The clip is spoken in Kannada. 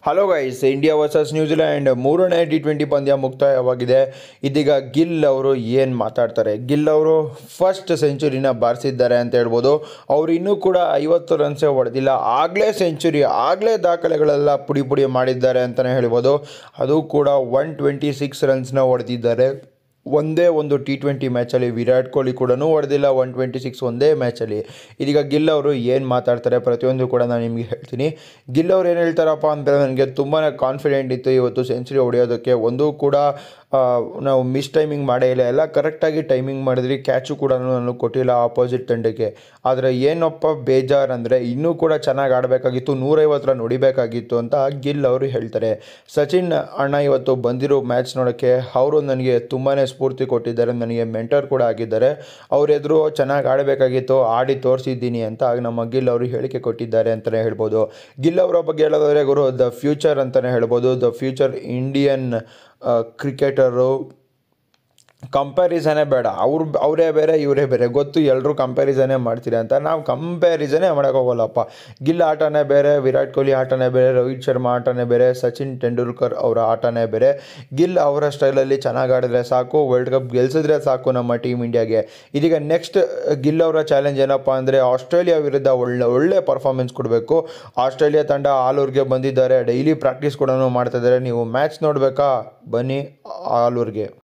hello guys India versus New Zealand ಮೂರನೇ ಟಿ ಟ್ವೆಂಟಿ ಪಂದ್ಯ ಮುಕ್ತಾಯವಾಗಿದೆ ಇದೀಗ ಗಿಲ್ ಅವರು ಏನು ಮಾತಾಡ್ತಾರೆ ಗಿಲ್ ಅವರು ಫಸ್ಟ್ ಸೆಂಚುರಿನ ಬಾರಿಸಿದ್ದಾರೆ ಅಂತ ಹೇಳ್ಬೋದು ಅವರು ಇನ್ನೂ ಕೂಡ ಐವತ್ತು ರನ್ಸೇ ಹೊಡೆದಿಲ್ಲ ಆಗಲೇ ಸೆಂಚುರಿ ಆಗಲೇ ದಾಖಲೆಗಳೆಲ್ಲ ಪುಡಿ ಪುಡಿ ಮಾಡಿದ್ದಾರೆ ಅಂತಲೇ ಹೇಳ್ಬೋದು ಅದು ಕೂಡ ಒನ್ ಟ್ವೆಂಟಿ ಸಿಕ್ಸ್ ರನ್ಸ್ನ ಹೊಡೆದಿದ್ದಾರೆ ಒಂದೇ ಒಂದು ಟಿ ಟ್ವೆಂಟಿ ಮ್ಯಾಚಲ್ಲಿ ವಿರಾಟ್ ಕೊಹ್ಲಿ ಕೂಡ ಹೊಡೆದಿಲ್ಲ ಒನ್ ಟ್ವೆಂಟಿ ಸಿಕ್ಸ್ ಒಂದೇ ಮ್ಯಾಚಲ್ಲಿ ಇದೀಗ ಗಿಲ್ ಅವರು ಏನು ಮಾತಾಡ್ತಾರೆ ಪ್ರತಿಯೊಂದು ಕೂಡ ನಾನು ನಿಮಗೆ ಹೇಳ್ತೀನಿ ಗಿಲ್ ಅವ್ರು ಏನು ಹೇಳ್ತಾರಪ್ಪ ಅಂದರೆ ನನಗೆ ತುಂಬಾ ಕಾನ್ಫಿಡೆಂಟ್ ಇತ್ತು ಇವತ್ತು ಸೆಂಚುರಿ ಹೊಡೆಯೋದಕ್ಕೆ ಒಂದೂ ಕೂಡ ಆ, ನಾವು ಮಿಸ್ ಟೈಮಿಂಗ್ ಮಾಡೇ ಇಲ್ಲ ಎಲ್ಲ ಕರೆಕ್ಟಾಗಿ ಟೈಮಿಂಗ್ ಮಾಡಿದ್ರಿ ಕ್ಯಾಚು ಕೂಡ ನಾನು ಕೊಟ್ಟಿಲ್ಲ ಆಪೋಸಿಟ್ ತಂಡಕ್ಕೆ ಆದರೆ ಏನಪ್ಪ ಬೇಜಾರು ಅಂದರೆ ಇನ್ನೂ ಕೂಡ ಚೆನ್ನಾಗಿ ಆಡಬೇಕಾಗಿತ್ತು ನೂರೈವತ್ತು ರನ್ ಹೊಡಿಬೇಕಾಗಿತ್ತು ಅಂತ ಗಿಲ್ ಅವರು ಹೇಳ್ತಾರೆ ಸಚಿನ್ ಅಣ್ಣ ಇವತ್ತು ಬಂದಿರೋ ಮ್ಯಾಚ್ ನೋಡೋಕ್ಕೆ ಅವರು ನನಗೆ ತುಂಬಾ ಸ್ಫೂರ್ತಿ ಕೊಟ್ಟಿದ್ದಾರೆ ನನಗೆ ಮೆಂಟರ್ ಕೂಡ ಆಗಿದ್ದಾರೆ ಅವ್ರ ಎದುರು ಚೆನ್ನಾಗಿ ಆಡಬೇಕಾಗಿತ್ತು ಆಡಿ ತೋರಿಸಿದ್ದೀನಿ ಅಂತ ಆಗ ನಮ್ಮ ಗಿಲ್ ಅವರು ಹೇಳಿಕೆ ಕೊಟ್ಟಿದ್ದಾರೆ ಅಂತಲೇ ಹೇಳ್ಬೋದು ಗಿಲ್ ಅವರ ಬಗ್ಗೆ ಹೇಳೋದಾದ್ರೆ ಗುರು ದ ಫ್ಯೂಚರ್ ಅಂತಲೇ ಹೇಳ್ಬೋದು ದ ಫ್ಯೂಚರ್ ಇಂಡಿಯನ್ ಕ್ರಿಕೆಟರು ಕಂಪ್ಯಾರಿಸನೇ ಬೇಡ ಅವ್ರು ಅವರೇ ಬೇರೆ ಇವರೇ ಬೇರೆ ಗೊತ್ತು ಎಲ್ಲರೂ ಕಂಪ್ಯಾರಿಸನೇ ಮಾಡ್ತೀರಿ ಅಂತ ನಾವು ಕಂಪ್ಯಾರಿಸನೇ ಮಾಡೋಕೆ ಹೋಗಲ್ಲಪ್ಪ ಗಿಲ್ ಆಟನೇ ಬೇರೆ ವಿರಾಟ್ ಕೊಹ್ಲಿ ಆಟನೇ ಬೇರೆ ರೋಹಿತ್ ಶರ್ಮಾ ಆಟನೇ ಬೇರೆ ಸಚಿನ್ ತೆಂಡೂಲ್ಕರ್ ಅವರ ಆಟನೇ ಬೇರೆ ಗಿಲ್ ಅವರ ಸ್ಟೈಲಲ್ಲಿ ಚೆನ್ನಾಗಿ ಆಡಿದ್ರೆ ಸಾಕು ವರ್ಲ್ಡ್ ಕಪ್ ಗೆಲ್ಸಿದ್ರೆ ಸಾಕು ನಮ್ಮ ಟೀಮ್ ಇಂಡಿಯಾಗೆ ಇದೀಗ ನೆಕ್ಸ್ಟ್ ಗಿಲ್ ಅವರ ಚಾಲೆಂಜ್ ಏನಪ್ಪ ಅಂದರೆ ಆಸ್ಟ್ರೇಲಿಯಾ ವಿರುದ್ಧ ಒಳ್ಳೆ ಒಳ್ಳೆ ಪರ್ಫಾರ್ಮೆನ್ಸ್ ಕೊಡಬೇಕು ಆಸ್ಟ್ರೇಲಿಯಾ ತಂಡ ಆಲೂರ್ಗೆ ಬಂದಿದ್ದಾರೆ ಡೈಲಿ ಪ್ರಾಕ್ಟೀಸ್ ಕೂಡ ಮಾಡ್ತಾ ಇದ್ದಾರೆ ನೀವು ಮ್ಯಾಚ್ ನೋಡಬೇಕಾ ಬನ್ನಿ ಆಲೂರ್ಗೆ